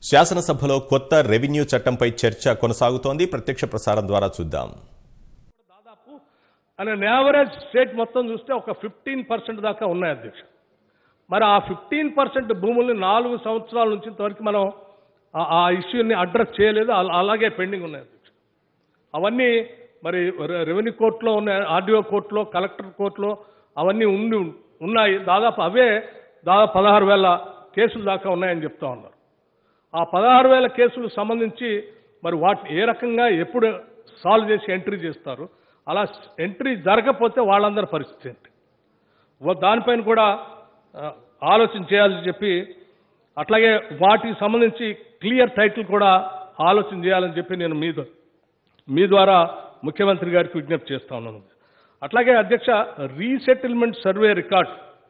శాసనసభలో కొత్త రెవెన్యూ చట్టంపై చర్చ కొనసాగుతోంది ప్రత్యక్ష ప్రసారం ద్వారా చూద్దాం దాదాపు అనే యావరేజ్ స్టేట్ మొత్తం చూస్తే ఒక ఫిఫ్టీన్ పర్సెంట్ దాకా ఉన్నాయి అధ్యక్ష మరి ఆ ఫిఫ్టీన్ పర్సెంట్ భూముల్ని నాలుగు సంవత్సరాల నుంచి ఇంతవరకు మనం ఆ- ఆ ఇష్యూని అడ్రస్ చేయలేదు అల- అలాగే పెండింగ్ ఉన్నాయి అధ్యక్ష అవన్నీ మరి రె- రెవెన్యూ కోర్టులో ఉన్నాయి ఆర్డీఓ కోర్టులో కలెక్టర్ కోర్టులో అవన్నీ ఉండి ఉన్నాయి దాదాపు అవే దాదాపు పదహారు వేల కేసులు దాకా ఉన్నాయని చెప్తా ఉన్నారు ఆ పదహారు వేల కేసులకు సంబంధించి మరి వాటిని ఏ రకంగా ఎప్పుడు సాల్వ్ చేసి ఎంట్రీ చేస్తారు అలా ఎంట్రీ జరగకపోతే వాళ్ళందరి పరిస్థితి ఏంటి వ- దానిపైన కూడా ఆ, ఆలోచన చేయాలని చెప్పి అట్లాగే వాటికి సంబంధించి క్లియర్ టైటిల్ కూడా ఆలోచన చేయాలని చెప్పి నేను మీ ద్వా- మీ ద్వారా ముఖ్యమంత్రి గారికి విజ్ఞప్తి చేస్తా ఉన్నాను అట్లాగే అధ్యక్ష రీసెటిల్మెంట్ సర్వే రికార్డ్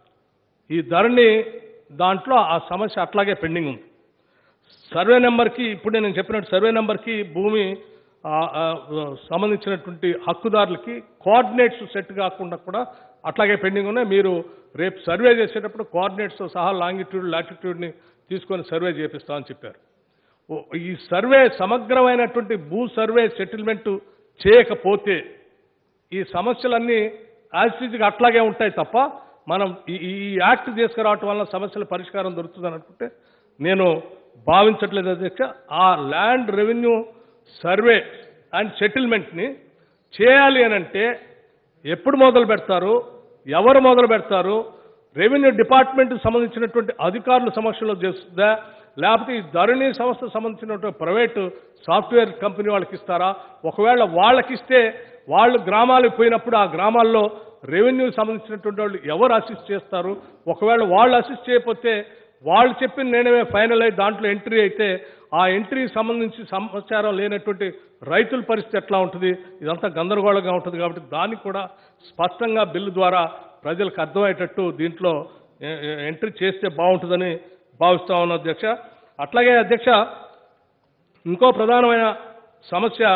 ఈ ధరని దాంట్లో ఆ సమస్య అట్లాగే పెండింగ్ ఉంది సర్వే నెంబర్కి ఇప్పుడు నేను చెప్పినట్టు సర్వే నెంబర్కి భూమి ఆ, ఆ, సంబంధించినటువంటి హక్కుదారులకి కోఆర్డినేట్స్ సెట్ కాకుండా కూడా అట్లాగే పెండింగ్ ఉన్నాయి మీరు రేపు సర్వే చేసేటప్పుడు కోఆర్డినేట్స్తో సహా లాంగిట్యూడ్ లాటిట్యూడ్ని తీసుకొని సర్వే చేపిస్తామని చెప్పారు ఓ, ఈ సర్వే సమగ్రమైనటువంటి భూ సర్వే సెటిల్మెంట్ చేయకపోతే ఈ సమస్యలన్నీ యాజిటీజ్గా అట్లాగే ఉంటాయి తప్ప మనం ఈ ఈ యాక్ట్ తీసుకురావటం వల్ల సమస్యల పరిష్కారం దొరుకుతుందని అనుకుంటే నేను భావించట్లేదు అధ్యక్ష ఆ ల్యాండ్ రెవెన్యూ సర్వే అండ్ సెటిల్మెంట్ని చేయాలి అని అంటే ఎప్పుడు మొదలు పెడతారు ఎవరు మొదలు పెడతారు రెవెన్యూ డిపార్ట్మెంట్కి సంబంధించినటువంటి అధికారుల సమక్షంలో చేస్తుందా లేకపోతే ఈ ధరణి సంస్థ సంబంధించినటువంటి ప్రైవేటు సాఫ్ట్వేర్ కంపెనీ వాళ్ళకి ఇస్తారా ఒకవేళ వాళ్ళకి ఇస్తే వాళ్ళు గ్రామాలకు పోయినప్పుడు ఆ గ్రామాల్లో రెవెన్యూ సంబంధించినటువంటి వాళ్ళు ఎవరు అసిస్ట్ చేస్తారు ఒకవేళ వాళ్ళు అసిస్ట్ చేయకపోతే వాళ్ళు చెప్పిన నేనమే ఫైనల్ అయ్యి దాంట్లో ఎంట్రీ అయితే ఆ ఎంట్రీకి సంబంధించి సమాచారం లేనటువంటి రైతుల పరిస్థితి ఎట్లా ఉంటుంది ఇదంతా గందరగోళంగా ఉంటుంది కాబట్టి దానికి కూడా స్పష్టంగా బిల్లు ద్వారా ప్రజలకు అర్థమయ్యేటట్టు దీంట్లో ఎ- ఎ- ఎంట్రీ చేస్తే బాగుంటుందని భావిస్తా ఉన్నాను అధ్యక్ష అట్లాగే అధ్యక్ష ఇంకో ప్రధానమైన సమస్య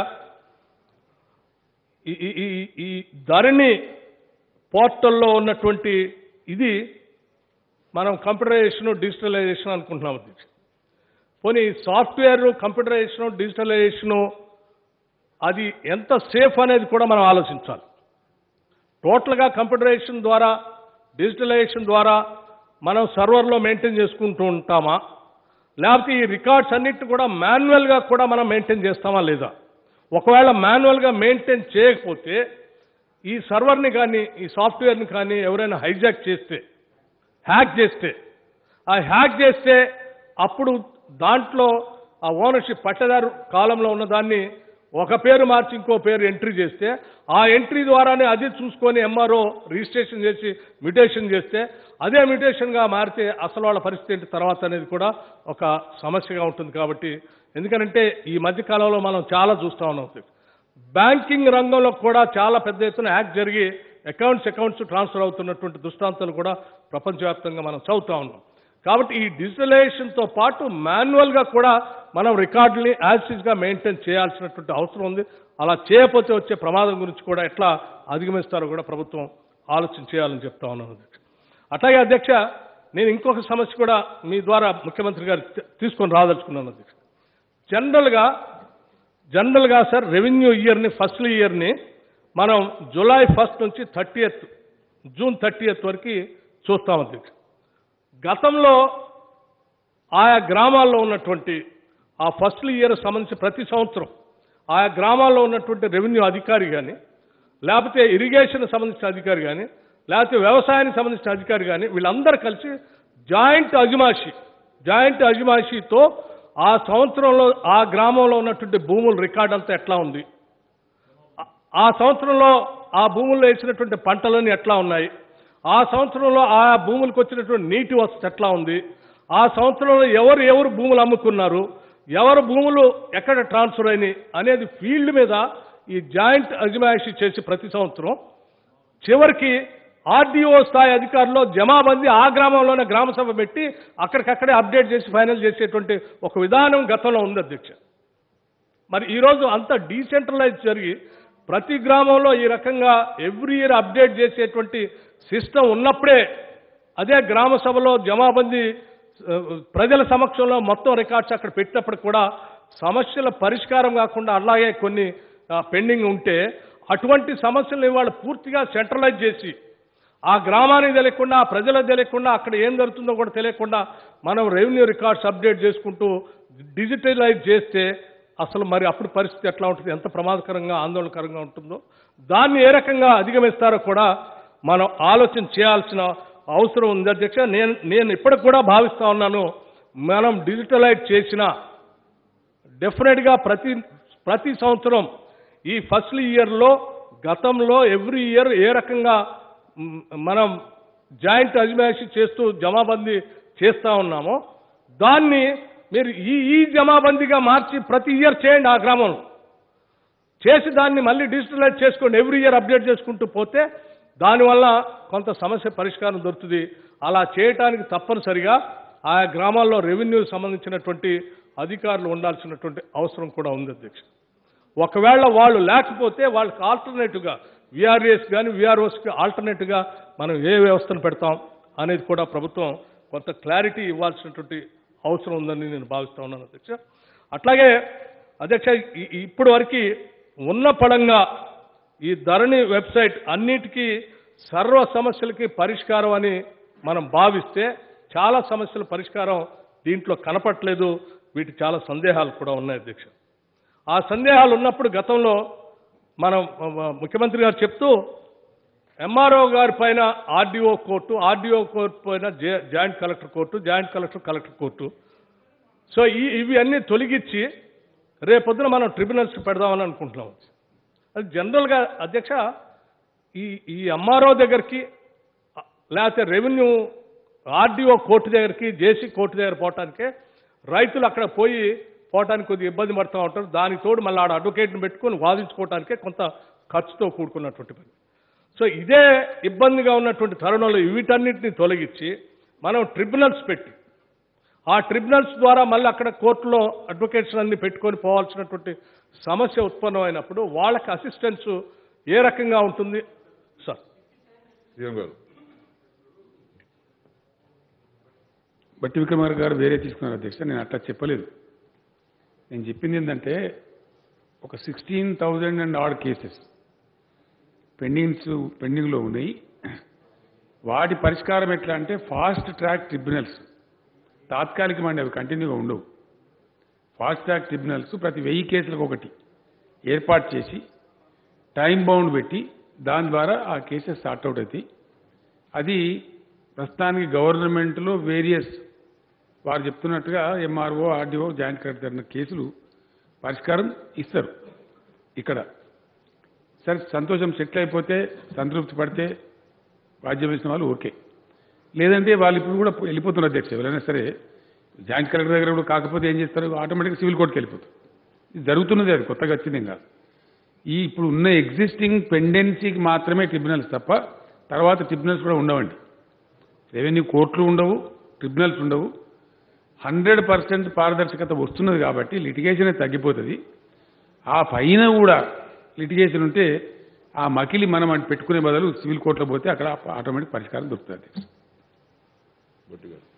ఈ- ఈ- ఈ ఈ ధరణి పోర్టల్లో ఉన్నటువంటి ఇది మనం కంప్యూటరైజేషన్ డిజిటలైజేషన్ అనుకుంటున్నాం అధ్యక్ష పోనీ సాఫ్ట్వేర్ కంప్యూటరైజేషన్ డిజిటలైజేషన్ అది ఎంత సేఫ్ అనేది కూడా మనం ఆలోచించాలి టోటల్గా కంప్యూటరైజేషన్ ద్వారా డిజిటలైజేషన్ ద్వారా మనం సర్వర్లో మెయింటైన్ చేసుకుంటూ ఉంటామా లేకపోతే ఈ రికార్డ్స్ అన్నిటి కూడా మాన్యువల్గా కూడా మనం మెయింటైన్ చేస్తామా లేదా ఒకవేళ మాన్యువల్గా మెయింటైన్ చేయకపోతే ఈ సర్వర్ని కానీ ఈ సాఫ్ట్వేర్ని కానీ ఎవరైనా హైజాక్ చేస్తే హ్యాక్ చేస్తే ఆ హ్యాక్ చేస్తే అప్పుడు దాంట్లో ఆ ఓనర్షిప్ పట్టదారు కాలంలో ఉన్న దాన్ని ఒక పేరు మార్చి ఇంకో పేరు ఎంట్రీ చేస్తే ఆ ఎంట్రీ ద్వారానే అది చూసుకొని ఎంఆర్ఓ రిజిస్ట్రేషన్ చేసి మ్యూటేషన్ చేస్తే అదే మ్యూటేషన్గా మారితే అసలు వాళ్ళ పరిస్థితి ఏంటి తర్వాత అనేది కూడా ఒక సమస్యగా ఉంటుంది కాబట్టి ఎందుకంటే ఈ మధ్య కాలంలో మనం చాలా చూస్తా ఉన్నాం బ్యాంకింగ్ రంగంలో కూడా చాలా పెద్ద ఎత్తున హ్యాక్ జరిగి అకౌంట్స్ అకౌంట్స్ ట్రాన్స్ఫర్ అవుతున్నటువంటి దృష్టాంతాలు కూడా ప్రపంచవ్యాప్తంగా మనం చదువుతా ఉన్నాం కాబట్టి ఈ డిజిటలైజేషన్తో పాటు మాన్యువల్గా కూడా మనం రికార్డుని యాసిస్గా మెయింటైన్ చేయాల్సినటువంటి అవసరం ఉంది అలా చేయకపోతే వచ్చే ప్రమాదం గురించి కూడా ఎట్లా అధిగమిస్తారో కూడా ప్రభుత్వం ఆలోచన చేయాలని చెప్తా ఉన్నాను అధ్యక్ష అట్లాగే అధ్యక్ష నేను ఇంకొక సమస్య కూడా మీ ద్వారా ముఖ్యమంత్రి గారు తీ- తీసుకొని రాదలుచుకున్నాను అధ్యక్ష జనరల్గా జనరల్గా సార్ రెవెన్యూ ఇయర్ని ఫస్ట్ ఇయర్ని మనం జూలై ఫస్ట్ నుంచి థర్టీయత్ జూన్ థర్టీయత్ వరకు చూస్తాం అధ్యక్ష గతంలో ఆయా గ్రామాల్లో ఉన్నటువంటి ఆ ఫస్ట్ ఇయర్ సంబంధించి ప్రతి సంవత్సరం ఆయా గ్రామాల్లో ఉన్నటువంటి రెవెన్యూ అధికారి కానీ లేకపోతే ఇరిగేషన్ సంబంధించిన అధికారి కానీ లేకపోతే వ్యవసాయానికి సంబంధించిన అధికారి కానీ వీళ్ళందరూ కలిసి జాయింట్ అజమాషి జాయింట్ అజమాషితో ఆ సంవత్సరంలో ఆ గ్రామంలో ఉన్నటువంటి భూముల రికార్డ్ అంతా ఎట్లా ఉంది ఆ- ఆ సంవత్సరంలో ఆ భూముల్లో వేసినటువంటి పంటలన్నీ ఎట్లా ఉన్నాయి ఆ సంవత్సరంలో ఆ భూములకు వచ్చినటువంటి నీటి వసతి ఎట్లా ఉంది ఆ సంవత్సరంలో ఎవరు ఎవరు భూములు అమ్ముకున్నారు ఎవరు భూములు ఎక్కడ ట్రాన్స్ఫర్ అయినాయి అనేది ఫీల్డ్ మీద ఈ జాయింట్ అజమాయిషీ చేసి ప్రతి సంవత్సరం చివరికి ఆర్డీఓ స్థాయి అధికారులు జమాబందీ ఆ గ్రామంలోనే గ్రామ సభ పెట్టి అక్కడికక్కడే అప్డేట్ చేసి ఫైనల్ చేసేటువంటి ఒక విధానం గతంలో ఉంది అధ్యక్ష మరి ఈరోజు అంత డీసెంట్రలైజ్ జరిగి ప్రతి గ్రామంలో ఈ రకంగా ఎవ్రీ ఇయర్ అప్డేట్ చేసేటువంటి సిస్టమ్ ఉన్నప్పుడే అదే గ్రామ సభలో జమాబందీ ఆ, ప్రజల సమక్షంలో మొత్తం రికార్డ్స్ అక్కడ పెట్టినప్పుడు కూడా సమస్యల పరిష్కారం కాకుండా అలాగే కొన్ని పెండింగ్ ఉంటే అటువంటి సమస్యలను ఇవాళ పూర్తిగా సెంట్రలైజ్ చేసి ఆ గ్రామానికి తెలియకుండా ఆ ప్రజలకు తెలియకుండా అక్కడ ఏం జరుగుతుందో కూడా తెలియకుండా మనం రెవెన్యూ రికార్డ్స్ అప్డేట్ చేసుకుంటూ డిజిటలైజ్ చేస్తే అసలు మరి అప్పుడు పరిస్థితి ఎట్లా ఉంటుంది ఎంత ప్రమాదకరంగా ఆందోళనకరంగా ఉంటుందో దాన్ని ఏ రకంగా అధిగమిస్తారో కూడా మనం ఆలోచన చేయాల్సిన అవసరం ఉంది అధ్యక్ష నేను నేను ఇప్పటికి కూడా భావిస్తా ఉన్నాను మనం డిజిటలైజ్ చేసిన డెఫినెట్గా ప్రతి ప్రతి సంవత్సరం ఈ ఫస్ట్ ఇయర్లో గతంలో ఎవ్రీ ఇయర్ ఏ రకంగా మ్, మనం జాయింట్ అజ్మాయిషి చేస్తూ జమాబందీ చేస్తూ ఉన్నామో దాన్ని మీరు ఈ ఈ జమాబందీగా మార్చి ప్రతి ఇయర్ చేయండి ఆ గ్రామంలో చేసి దాన్ని మళ్ళీ డిజిటలైజ్ చేసుకోండి ఎవ్రీ ఇయర్ అప్డేట్ చేసుకుంటూ పోతే దానివల్ల కొంత సమస్య పరిష్కారం దొరుకుతుంది అలా చేయటానికి తప్పనిసరిగా ఆయా గ్రామాల్లో రెవెన్యూ సంబంధించినటువంటి అధికారులు ఉండాల్సినటువంటి అవసరం కూడా ఉంది అధ్యక్ష ఒకవేళ వాళ్ళు లేకపోతే వాళ్ళకి ఆల్టర్నేటివ్గా విఆర్ఏస్ కానీ విఆర్ఓస్కి ఆల్టర్నేటివ్గా మనం ఏ వ్యవస్థను పెడతాం అనేది కూడా ప్రభుత్వం కొంత క్లారిటీ ఇవ్వాల్సినటువంటి అవసరం ఉందని నేను భావిస్తా ఉన్నాను అధ్యక్ష అట్లాగే అధ్యక్ష ఈ- ఈ- ఇప్పటి వరకు ఉన్న పడంగా ఈ ధరణి వెబ్సైట్ అన్నిటికీ సర్వ సమస్యలకి పరిష్కారం అని మనం భావిస్తే చాలా సమస్యల పరిష్కారం దీంట్లో కనపట్లేదు వీటి చాలా సందేహాలు కూడా ఉన్నాయి అధ్యక్ష ఆ సందేహాలు ఉన్నప్పుడు గతంలో మనం మ- ముఖ్యమంత్రి గారు చెప్తూ ఎంఆర్ఓ గారి పైన ఆర్డీఓ కోర్టు ఆర్డీఓ కోర్టు పైన జే- joint collector court joint collector collector court so ఈ ఇవి అన్నీ తొలగించి రేపొద్దున మనం ట్రిబ్యునల్స్ పెడదామని అనుకుంటున్నాం అది జనరల్గా అధ్యక్ష ఈ ఈ ఎంఆర్ఓ దగ్గరికి లేకపోతే రెవెన్యూ ఆర్డీఓ కోర్టు దగ్గరికి జేసీ కోర్టు దగ్గర పోవటానికే రైతులు అక్కడ పోయి పోవటానికి కొద్దిగా ఇబ్బంది పడుతూ ఉంటారు దానికి తోడు మళ్ళీ ఆడ అడ్వకేట్ని పెట్టుకొని వాదించుకోవటానికే కొంత ఖర్చుతో కూడుకున్నటువంటి పని సో ఇదే ఇబ్బందిగా ఉన్నటువంటి తరుణంలో వీటన్నిటిని తొలగించి మనం ట్రిబ్యునల్స్ పెట్టి ఆ ట్రిబ్యునల్స్ ద్వారా మళ్ళీ అక్కడ కోర్టులో అడ్వకేట్స్ అన్ని పెట్టుకొని పోవాల్సినటువంటి సమస్య ఉత్పన్నమైనప్పుడు వాళ్ళకి అసిస్టెన్స్ ఏ రకంగా ఉంటుంది సార్ సీఎం గారు బట్టి విక్రమార్ గారు వేరే తీసుకున్నారు అధ్యక్ష నేను అట్లా చెప్పలేదు నేను చెప్పింది ఏంటంటే ఒక sixteen thousand and odd cases pendings పెండింగ్లో ఉన్నాయి వాటి పరిష్కారం ఎట్లా అంటే ఫాస్ట్ ట్రాక్ ట్రిబ్యునల్స్ తాత్కాలికమండి అవి కంటిన్యూగా ఉండవు ఫాస్ట్ ట్రాక్ ట్రిబ్యునల్స్ ప్రతి వెయ్యి కేసులకు ఒకటి ఏర్పాటు చేసి టైం బౌండ్ పెట్టి దాని ద్వారా ఆ కేసెస్ సార్ట్అవుట్ అవుతాయి అది ప్రస్తుతానికి గవర్నమెంట్లో వేరియస్ వారు చెప్తున్నట్టుగా ఎంఆర్ఓ ఆర్డీఓ జాయింట్ కలెక్టర్ జరిగిన కేసులు పరిష్కారం ఇస్తారు ఇక్కడ సరే సంతోషం సెటిల్ అయిపోతే సంతృప్తి పడితే బాధ్యత వేసిన వాళ్ళు ఓకే లేదంటే వాళ్ళు ఇప్పుడు కూడా వెళ్ళిపోతున్నారు అధ్యక్ష ఎవరైనా సరే జాయింట్ కలెక్టర్ దగ్గర కూడా కాకపోతే ఏం చేస్తారు ఆటోమేటిక్గా సివిల్ కోర్టుకి వెళ్ళిపోతారు ఇది జరుగుతున్నది అది కొత్తగా వచ్చింది ఏం కాదు ఈ ఇప్పుడు ఉన్న ఎగ్జిస్టింగ్ పెండెన్సీకి మాత్రమే ట్రిబ్యునల్స్ తప్ప తర్వాత ట్రిబ్యునల్స్ కూడా ఉండవండి రెవెన్యూ కోర్టులు ఉండవు ట్రిబ్యునల్స్ ఉండవు హండ్రెడ్ పర్సెంట్ పారదర్శకత వస్తున్నది కాబట్టి లిటిగేషన్ తగ్గిపోతుంది ఆ పైన కూడా లిటిగేషన్ ఉంటే ఆ మకిలి మనం అటు పెట్టుకునే బదులు సివిల్ కోర్టులో పోతే అక్కడ ఆటోమేటిక్ పరిష్కారం దొరుకుతుంది బట్టి గారు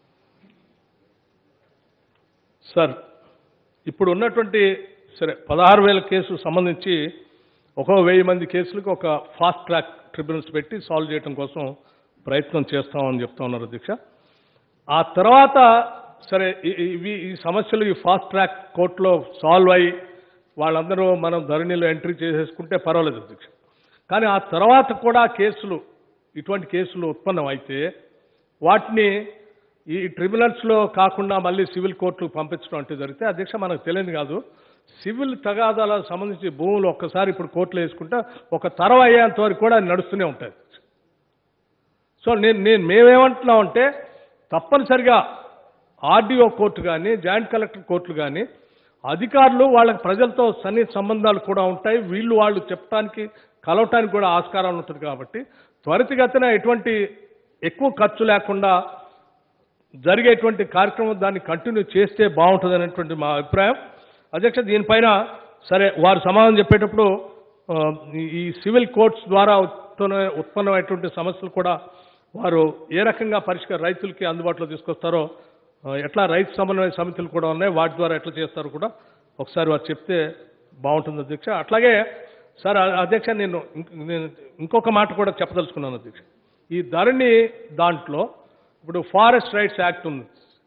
సార్ ఇప్పుడు ఉన్నటువంటి సరే పదహారు వేల కేసు సంబంధించి ఒక్కో వెయ్యి మంది కేసులకు ఒక ఫాస్ట్ ట్రాక్ ట్రిబ్యునల్స్ పెట్టి సాల్వ్ చేయడం కోసం ప్రయత్నం చేస్తామని చెప్తా ఉన్నారు అధ్యక్ష ఆ తర్వాత సరే ఈ- ఈ- ఇవి ఈ సమస్యలు ఈ ఫాస్ట్ ట్రాక్ కోర్టులో సాల్వ్ అయ్యి వాళ్ళందరూ మనం ధరణిలో ఎంట్రీ చేసేసుకుంటే పర్వాలేదు అధ్యక్ష కానీ ఆ తర్వాత కూడా కేసులు ఇటువంటి కేసులు ఉత్పన్నం అయితే వాటిని ఈ ట్రిబ్యునల్స్లో కాకుండా మళ్ళీ సివిల్ కోర్టులకు పంపించడం అంటే జరిగితే అధ్యక్ష మనకు తెలియదు కాదు సివిల్ తగాదాలకు సంబంధించి భూములు ఒక్కసారి ఇప్పుడు కోర్టులో వేసుకుంటే ఒక తరం అయ్యేంత వరకు కూడా అది నడుస్తూనే ఉంటాయి సో నేను నేను మేమేమంటున్నామంటే తప్పనిసరిగా ఆర్డీఓ కోర్టు కానీ జాయింట్ కలెక్టర్ కోర్టులు కానీ అధికారులు వాళ్ళకి ప్రజలతో సన్నిహిత సంబంధాలు కూడా ఉంటాయి వీళ్ళు వాళ్ళు చెప్పడానికి కలవటానికి కూడా ఆస్కారం ఉంటుంది కాబట్టి త్వరితగతిన ఎటువంటి ఎక్కువ ఖర్చు లేకుండా జరిగేటువంటి కార్యక్రమం దాన్ని కంటిన్యూ చేస్తే బాగుంటుంది అనేటువంటి మా అభిప్రాయం అధ్యక్ష దీనిపైన సరే వారు సమాధానం చెప్పేటప్పుడు ఆ, ఈ- ఈ సివిల్ కోర్ట్స్ ద్వారా ఉత్పన్న ఉత్పన్నమైనటువంటి సమస్యలు కూడా వారు ఏ రకంగా పరిష్కార రైతులకి అందుబాటులో తీసుకొస్తారో ఆ, ఎట్లా రైతు సమన్వయ సమితులు కూడా ఉన్నాయి వాటి ద్వారా ఎట్లా చేస్తారు కూడా ఒకసారి వారు చెప్తే బాగుంటుంది అధ్యక్ష అట్లాగే సార్ ఆ- అధ్యక్ష నేను ఇంక- నేను ఇంకొక మాట కూడా చెప్పదలుచుకున్నాను అధ్యక్ష ఈ ధరణి దాంట్లో ఇప్పుడు ఫారెస్ట్ రైట్స్ యాక్ట్ ఉంది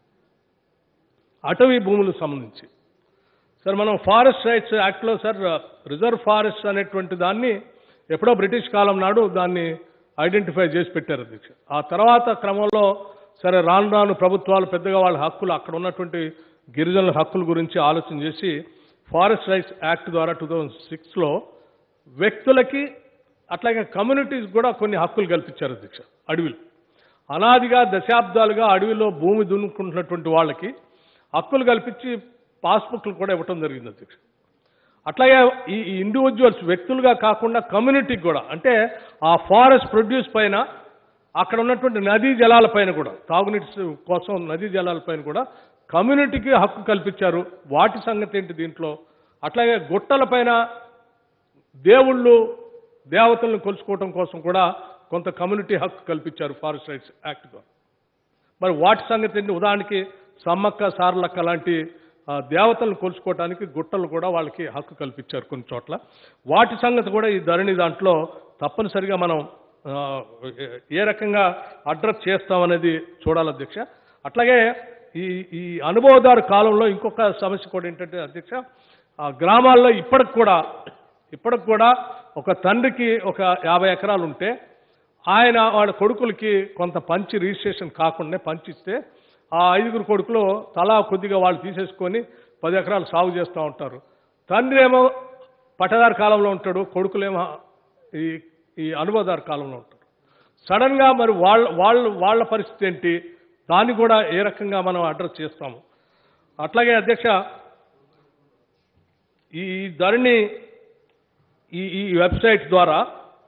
అటవీ భూములకు సంబంధించి సార్ మనం ఫారెస్ట్ రైట్స్ యాక్ట్లో సార్ రిజర్వ్ ఫారెస్ట్ అనేటువంటి దాన్ని ఎప్పుడో బ్రిటిష్ కాలం నాడు దాన్ని ఐడెంటిఫై చేసి పెట్టారు అధ్యక్ష ఆ తర్వాత క్రమంలో సరే రాను రాను ప్రభుత్వాలు పెద్దగా వాళ్ళ హక్కులు అక్కడ ఉన్నటువంటి గిరిజనుల హక్కుల గురించి ఆలోచన చేసి ఫారెస్ట్ రైట్స్ యాక్ట్ ద్వారా టూ థౌజండ్ సిక్స్లో వ్యక్తులకి అట్లాగే కమ్యూనిటీస్ కూడా కొన్ని హక్కులు కల్పించారు అధ్యక్ష అడవిలు అనాదిగా దశాబ్దాలుగా అడవిలో భూమి దున్నుకుంటున్నటువంటి వాళ్ళకి హక్కులు కల్పించి పాస్బుక్లు కూడా ఇవ్వటం జరిగింది అధ్యక్ష అట్లాగే ఈ ఈ ఇండివిజువల్స్ వ్యక్తులుగా కాకుండా కమ్యూనిటీకి కూడా అంటే ఆ ఫారెస్ట్ ప్రొడ్యూస్ పైన అక్కడ ఉన్నటువంటి నదీ జలాల పైన కూడా తాగునీటి సు- కోసం నదీ జలాల పైన కూడా కమ్యూనిటీకి హక్కు కల్పించారు వాటి సంగతి ఏంటి దీంట్లో అట్లాగే గుట్టల పైన దేవుళ్ళు దేవతలను కొలుసుకోవటం కోసం కూడా కొంత కమ్యూనిటీ హక్కు కల్పించారు ఫారెస్ట్ రైట్స్ యాక్ట్ ద్వారా మరి వాటి సంగతి ఏంటి ఉదాహరణకి సమ్మక్క సారలక్క లాంటి ఆ, దేవతలను కొలుసుకోవడానికి గుట్టలు కూడా వాళ్ళకి హక్కు కల్పించారు కొన్ని చోట్ల వాటి సంగతి కూడా ఈ ధరణి దాంట్లో తప్పనిసరిగా మనం ఆ, ఏ- ఏ రకంగా అడ్రస్ చేస్తామనేది చూడాలి అధ్యక్ష అట్లాగే ఈ ఈ అనుభవదారు కాలంలో ఇంకొక సమస్య కూడా ఏంటంటే అధ్యక్ష ఆ గ్రామాల్లో ఇప్పటికి కూడా ఇప్పటికి కూడా ఒక తండ్రికి ఒక యాభై ఎకరాలు ఉంటే ఆయన వాళ్ళ కొడుకులకి కొంత పంచి రిజిస్ట్రేషన్ కాకుండా పంచిస్తే ఆ ఐదుగురు కొడుకులు తలా కొద్దిగా వాళ్ళు తీసేసుకొని పది ఎకరాలు సాగు చేస్తూ ఉంటారు తండ్రి ఏమో పట్టదారు కాలంలో ఉంటాడు కొడుకులేమో ఈ ఈ అనుభవదారు కాలంలో ఉంటారు సడన్గా మరి వాళ్ళ వాళ్ళ వాళ్ళ పరిస్థితి ఏంటి దాన్ని కూడా ఏ రకంగా మనం అడ్రస్ చేస్తాము అట్లాగే అధ్యక్ష ఈ ధరణి ఈ ఈ వెబ్సైట్ ద్వారా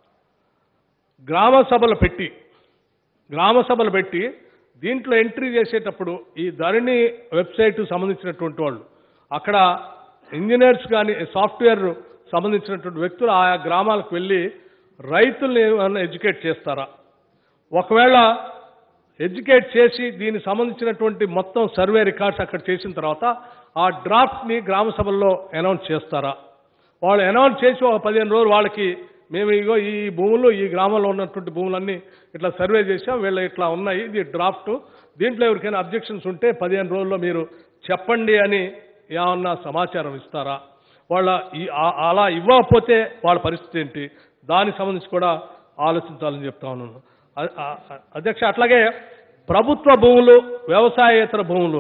గ్రామ సభలు పెట్టి గ్రామ సభలు పెట్టి దీంట్లో ఎంట్రీ చేసేటప్పుడు ఈ ధరణి వెబ్సైట్ సంబంధించినటువంటి వాళ్ళు అక్కడ ఇంజనీర్స్ కానీ సాఫ్ట్వేర్ సంబంధించినటువంటి వ్యక్తులు ఆయా గ్రామాలకు వెళ్ళి రైతుల్ని ఏమైనా ఎడ్యుకేట్ చేస్తారా ఒకవేళ ఎడ్యుకేట్ చేసి దీనికి సంబంధించినటువంటి మొత్తం సర్వే రికార్డ్స్ అక్కడ చేసిన తర్వాత ఆ డ్రాఫ్ట్ని గ్రామ సభల్లో అనౌన్స్ చేస్తారా వాళ్ళు అనౌన్స్ చేసి ఒక పదిహేను రోజులు వాళ్ళకి మేము ఇగో ఈ భూములు ఈ గ్రామంలో ఉన్నటువంటి భూములన్నీ ఇట్లా సర్వే చేసాం వీళ్ళ ఇట్లా ఉన్నాయి ఇది డ్రాఫ్ట్ దీంట్లో ఎవరికైనా అబ్జెక్షన్స్ ఉంటే పదిహేను రోజుల్లో మీరు చెప్పండి అని ఏమన్నా సమాచారం ఇస్తారా వాళ్ళ ఈ ఆ- అలా ఇవ్వకపోతే వాళ్ళ పరిస్థితి ఏంటి దానికి సంబంధించి కూడా ఆలోచించాలని చెప్తా ఉన్నాను అ- అ- అ- అధ్యక్ష అట్లాగే ప్రభుత్వ భూములు వ్యవసాయేతర భూములు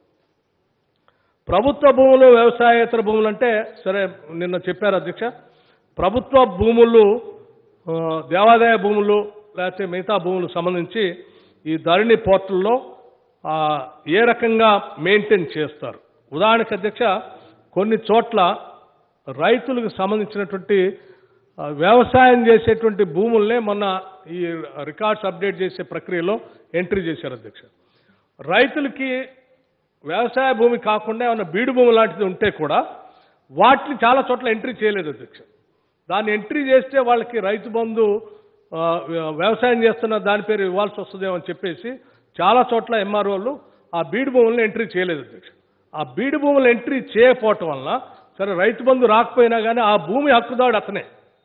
ప్రభుత్వ భూములు వ్యవసాయేతర భూములు అంటే సరే నిన్న చెప్పారు అధ్యక్ష ప్రభుత్వ భూములు ఆ, దేవాదాయ భూములు లేకపోతే మిగతా భూములకు సంబంధించి ఈ ధరణి పోర్టల్లో ఆ, ఏ రకంగా మెయింటైన్ చేస్తారు ఉదాహరణకు అధ్యక్ష కొన్ని చోట్ల రైతులకు సంబంధించినటువంటి ఆ, వ్యవసాయం చేసేటువంటి భూముల్నే మొన్న ఈ రికార్డ్స్ అప్డేట్ చేసే ప్రక్రియలో ఎంట్రీ చేశారు అధ్యక్ష రైతులకి వ్యవసాయ భూమి కాకుండా ఏమైనా బీడు భూమి లాంటిది ఉంటే కూడా వాటిని చాలా చోట్ల ఎంట్రీ చేయలేదు అధ్యక్ష దాన్ని ఎంట్రీ చేస్తే వాళ్ళకి రైతు బంధు ఆ, వ్యవసాయం చేస్తున్న దాని పేరు ఇవ్వాల్సి వస్తుందేమో అని చెప్పేసి చాలా చోట్ల ఎంఆర్ఓలు ఆ బీడు భూములను ఎంట్రీ చేయలేదు అధ్యక్ష ఆ బీడు భూములు ఎంట్రీ చేయకపోవటం వలన సరే రైతు బంధు రాకపోయినా కానీ ఆ భూమి హక్కుదాడు అతనే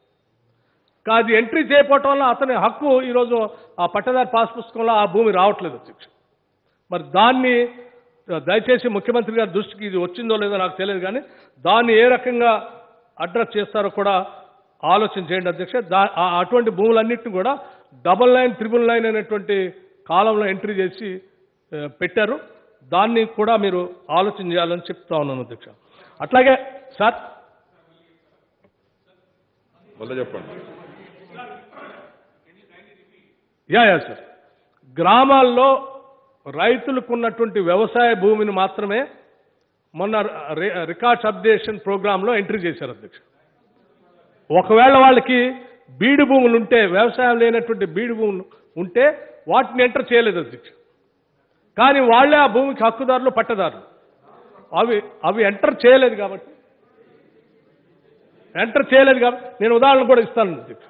కాదు ఎంట్రీ చేయకపోవటం వల్ల అతని హక్కు ఈరోజు ఆ పట్టదారి పాస్ పుస్తకంలో ఆ భూమి రావట్లేదు అధ్యక్ష మరి దాన్ని ఆ, దయచేసి ముఖ్యమంత్రి గారి దృష్టికి ఇది వచ్చిందో లేదో నాకు తెలియదు కానీ దాన్ని ఏ రకంగా అడ్రస్ చేస్తారో కూడా ఆలోచన చేయండి అధ్యక్ష దా ఆ- అటువంటి భూములన్నింటిని కూడా డబల్ లైన్ త్రిబుల్ లైన్ అనేటువంటి కాలంలో ఎంట్రీ చేసి ఆ, పెట్టారు దాన్ని కూడా మీరు ఆలోచన చేయాలని చెప్తా ఉన్నాను అధ్యక్ష అట్లాగే సార్ మళ్ళీ చెప్పండి యా యా సార్ గ్రామాల్లో రైతులకు ఉన్నటువంటి వ్యవసాయ భూమిని మాత్రమే మొన్న రి- రికార్డ్స్ అప్డేషన్ ప్రోగ్రాంలో ఎంట్రీ చేశారు అధ్యక్ష ఒకవేళ వాళ్ళకి బీడు భూములు ఉంటే వ్యవసాయం లేనటువంటి బీడు భూములు ఉంటే వాటిని ఎంటర్ చేయలేదు అధ్యక్ష కానీ వాళ్ళే ఆ భూమికి హక్కుదారులు పట్టదారులు అవి అవి ఎంటర్ చేయలేదు కాబట్టి ఎంటర్ చేయలేదు కాబట్టి నేను ఉదాహరణ కూడా ఇస్తాను అధ్యక్ష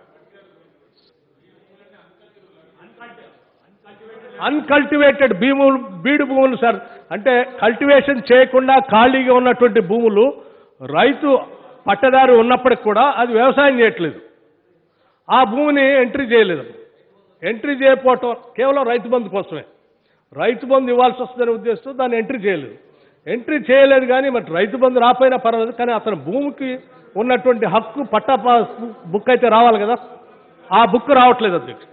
అన్కల్టివేటెడ్ భూములు బీడు భూములు సార్ అంటే కల్టివేషన్ చేయకుండా ఖాళీగా ఉన్నటువంటి భూములు రైతు పట్టదారు ఉన్నప్పటికి కూడా అది వ్యవసాయం చేయట్లేదు ఆ భూమిని ఎంట్రీ చేయలేదు ఎంట్రీ చేయకపోవటం కేవలం రైతు బంధు కోసమే రైతు బంధు ఇవ్వాల్సి వస్తుందనే ఉద్దేశంతో దాన్ని ఎంట్రీ చేయలేదు ఎంట్రీ చేయలేదు కానీ మరి రైతు బంధు రాపోయినా పర్వాలేదు కానీ అతని భూమికి ఉన్నటువంటి హక్కు పట్టా పా- బుక్ అయితే రావాలి కదా ఆ బుక్ రావట్లేదు అధ్యక్ష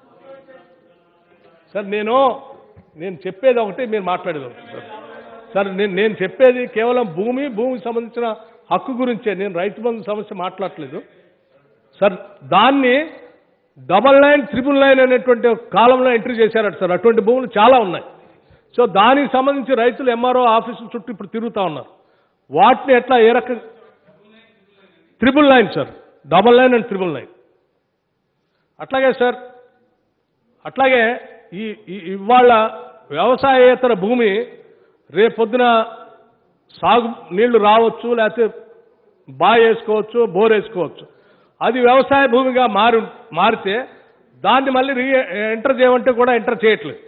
సార్ నేను నేను చెప్పేది ఒకటి మీరు మాట్లాడేది ఒకటి సార్ సార్ నేను నేను చెప్పేది కేవలం భూమి భూమికి సంబంధించిన హక్కు గురించే నేను రైతు బంధు సమస్య మాట్లాడట్లేదు సార్ దాన్ని డబల్ లైన్ త్రిబుల్ లైన్ అనేటువంటి ఒక కాలంలో ఎంట్రీ చేశారట సార్ అటువంటి భూములు చాలా ఉన్నాయి సో దానికి సంబంధించి రైతులు ఎంఆర్ఓ ఆఫీసుల చుట్టూ ఇప్పుడు తిరుగుతూ ఉన్నారు వాటిని ఎట్లా ఏ రకంగా triple line sir double line and triple line అట్లాగే సార్ అట్లాగే ఈ ఈ- ఇవాళ వ్యవసాయేతర భూమి రేపొద్దున సాగు నీళ్లు రావచ్చు లేకపోతే బాయ్ వేసుకోవచ్చు బోర్ వేసుకోవచ్చు అది వ్యవసాయ భూమిగా మారి మారితే దాన్ని మళ్ళీ రీ ఎంటర్ చేయమంటే కూడా ఎంటర్ చేయట్లేదు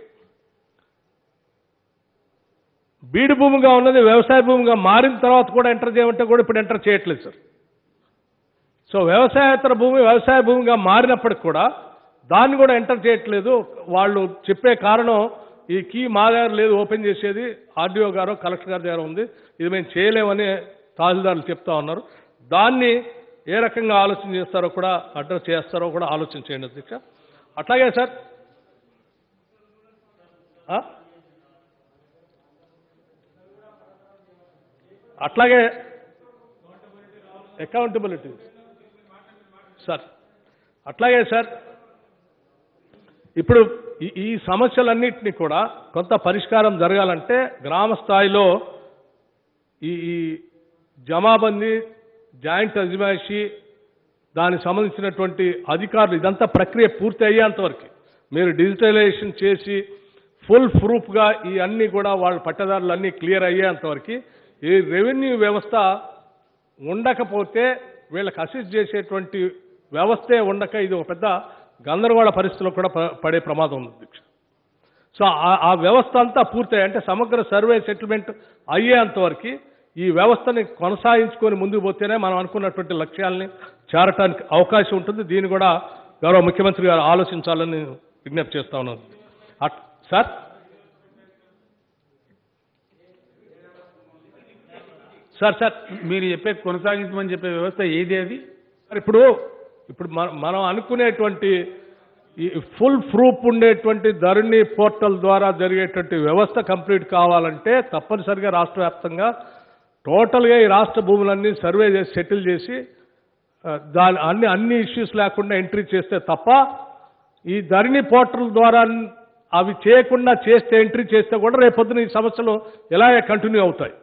బీడు భూమిగా ఉన్నది వ్యవసాయ భూమిగా మారిన తర్వాత కూడా ఎంటర్ చేయమంటే కూడా ఇప్పుడు ఎంటర్ చేయట్లేదు సార్ సో వ్యవసాయేతర భూమి వ్యవసాయ భూమిగా మారినప్పటికి కూడా దాన్ని కూడా ఎంటర్ చేయట్లేదు వాళ్ళు చెప్పే కారణం ఈ కీ మా దగ్గర లేదు ఓపెన్ చేసేది ఆర్డీఓ గారు కలెక్టర్ గారి దగ్గర ఉంది ఇది మేము చేయలేమని తహసీల్దారులు చెప్తా ఉన్నారు దాన్ని ఏ రకంగా ఆలోచన చేస్తారో కూడా అడ్రస్ చేస్తారో కూడా ఆలోచన చేయండి అధ్యక్ష అట్లాగే సార్ ఆ? అట్లాగే అకౌంటబిలిటీ సార్ అట్లాగే సార్ ఇప్పుడు ఈ- ఈ సమస్యలన్నింటినీ కూడా కొంత పరిష్కారం జరగాలంటే గ్రామ స్థాయిలో ఈ ఈ జమాబందీ జాయింట్ అజమాయిషీ దానికి సంబంధించినటువంటి అధికారులు ఇదంతా ప్రక్రియ పూర్తి అయ్యేంతవరకు మీరు డిజిటలైజేషన్ చేసి ఫుల్ ప్రూఫ్గా ఈ అన్ని కూడా వాళ్ళ పట్టదారులు అన్నీ క్లియర్ అయ్యేంతవరకు ఈ రెవెన్యూ వ్యవస్థ ఉండకపోతే వీళ్ళకి అసిస్ట్ చేసేటువంటి వ్యవస్థే ఉండక ఇది ఒక పెద్ద గందరగోళ పరిస్థితుల్లో కూడా ప- పడే ప్రమాదం ఉంది అధ్యక్ష సో ఆ- ఆ వ్యవస్థ అంతా పూర్తయి అంటే సమగ్ర సర్వే సెటిల్మెంట్ అయ్యేంతవరకు ఈ వ్యవస్థని కొనసాగించుకొని ముందుకు పోతేనే మనం అనుకున్నటువంటి లక్ష్యాలని చేరటానికి అవకాశం ఉంటుంది దీన్ని కూడా గౌరవ ముఖ్యమంత్రి గారు ఆలోచించాలని నేను విజ్ఞప్తి చేస్తా ఉన్నాను అట్- సార్ సార్ సార్ మీరు చెప్పే కొనసాగించమని చెప్పే వ్యవస్థ ఏది అది సార్ ఇప్పుడు ఇప్పుడు మన- మనం అనుకునేటువంటి ఈ ఫుల్ ప్రూఫ్ ఉండేటువంటి ధరణి పోర్టల్ ద్వారా జరిగేటువంటి వ్యవస్థ కంప్లీట్ కావాలంటే తప్పనిసరిగా రాష్ట్ర వ్యాప్తంగా టోటల్గా ఈ రాష్ట్ర భూములన్నీ సర్వే చేసి సెటిల్ చేసి ఆ, దాని అన్ని అన్ని ఇష్యూస్ లేకుండా ఎంట్రీ చేస్తే తప్ప ఈ ధరణి పోర్టల్ ద్వారా అవి చేయకుండా చేస్తే ఎంట్రీ చేస్తే కూడా రేపొద్దున ఈ సమస్యలు ఎలాగే కంటిన్యూ అవుతాయి